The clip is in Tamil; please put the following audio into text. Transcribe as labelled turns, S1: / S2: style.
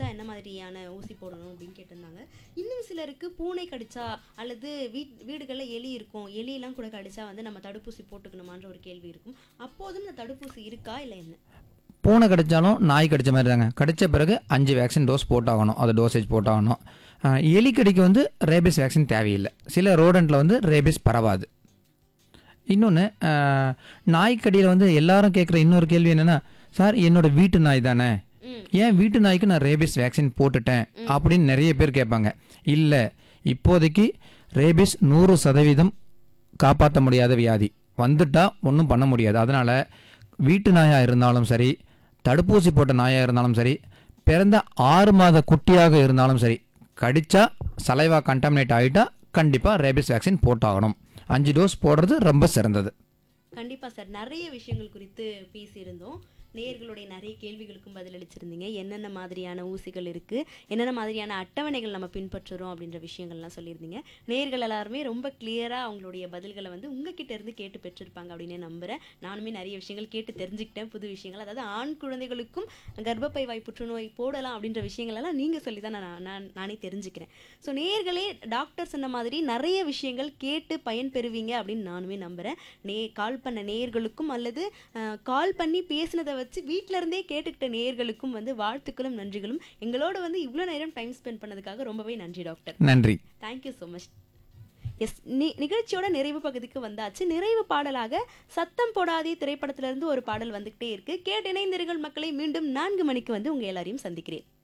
S1: கடிச்சா என்ன மாதிரியான ஊசி போடணும் அப்படின்னு கேட்டிருந்தாங்க இன்னும் சிலருக்கு பூனை கடிச்சா அல்லது வீட் வீடுகளில் எலி இருக்கும் எலியெல்லாம் கூட கடிச்சா வந்து நம்ம தடுப்பூசி போட்டுக்கணுமான்ற ஒரு கேள்வி இருக்கும் அப்போதும் இந்த தடுப்பூசி இருக்கா இல்லை என்ன
S2: பூனை கடிச்சாலும் நாய் கடிச்ச மாதிரி தாங்க கடிச்ச பிறகு அஞ்சு வேக்சின் டோஸ் போட்டாகணும் அது டோசேஜ் போட்டாகணும் ஆஹ் எலி கடிக்கு வந்து ரேபிஸ் வேக்சின் தேவையில்லை சில ரோடண்ட்டில் வந்து ரேபிஸ் பரவாது இன்னொன்று நாய்க்கடியில் வந்து எல்லாரும் கேட்குற இன்னொரு கேள்வி என்னென்னா சார் என்னோட வீட்டு நாய் தானே
S1: ம்
S2: ஏன் வீட்டு நாய்க்கு நான் ரேபிஸ் வேக்சின் போட்டுட்டேன் அப்படின்னு நிறைய பேர் கேட்பாங்க இல்லை இப்போதைக்கு ரேபிஸ் நூறு சதவீதம் காப்பாற்ற முடியாத வியாதி வந்துட்டா ஒன்றும் பண்ண முடியாது அதனால் வீட்டு நாயாக இருந்தாலும் சரி தடுப்பூசி போட்ட நாயாக இருந்தாலும் சரி பிறந்த ஆறு மாத குட்டியாக இருந்தாலும் சரி கடிச்சா சலைவா கண்டாமினேட் ஆகிட்டா கண்டிப்பாக ரேபிஸ் வேக்சின் போட்டாகணும் அஞ்சு டோஸ் போடுறது ரொம்ப சிறந்தது
S1: கண்டிப்பா சார் நிறைய விஷயங்கள் குறித்து பேசியிருந்தோம் நேயர்களுடைய நிறைய கேள்விகளுக்கும் பதிலளிச்சிருந்தீங்க என்னென்ன மாதிரியான ஊசிகள் இருக்கு என்னென்ன மாதிரியான அட்டவணைகள் நம்ம பின்பற்றுறோம் அப்படின்ற விஷயங்கள்லாம் சொல்லியிருந்தீங்க நேயர்கள் எல்லாருமே ரொம்ப கிளியரா அவங்களுடைய பதில்களை வந்து உங்ககிட்ட இருந்து கேட்டு பெற்றிருப்பாங்க அப்படின்னு நம்புறேன் நானுமே நிறைய விஷயங்கள் கேட்டு தெரிஞ்சுக்கிட்டேன் புது விஷயங்கள் அதாவது ஆண் குழந்தைகளுக்கும் கர்ப்பப்பை வாய் புற்றுநோய் போடலாம் அப்படின்ற விஷயங்கள் எல்லாம் நீங்க சொல்லி தான் நான் நான் நானே தெரிஞ்சுக்கிறேன் ஸோ நேயர்களே டாக்டர் சொன்ன மாதிரி நிறைய விஷயங்கள் கேட்டு பயன்பெறுவீங்க அப்படின்னு நானுமே நம்புறேன் நே கால் பண்ண நேயர்களுக்கும் அல்லது அஹ், கால் பண்ணி பேசினதை வச்சு வீட்ல இருந்தே கேட்டுக்கிட்ட நேயர்களுக்கும் வந்து வாழ்த்துக்களும் நன்றிகளும் எங்களோட வந்து இவ்வளோ நேரம் டைம் ஸ்பெண்ட் பண்ணதுக்காக ரொம்பவே நன்றி டாக்டர்
S2: நன்றி
S1: தேங்க்யூ ஸோ மச் எஸ் நி நிகழ்ச்சியோட நிறைவு பகுதிக்கு வந்தாச்சு நிறைவு பாடலாக சத்தம் போடாதே திரைப்படத்திலிருந்து ஒரு பாடல் வந்துகிட்டே இருக்கு கேட்டு இணைந்திருங்கள் மக்களை மீண்டும் நான்கு மணிக்கு வந்து உங்க எல்லாரையும் சந்திக்கிறேன்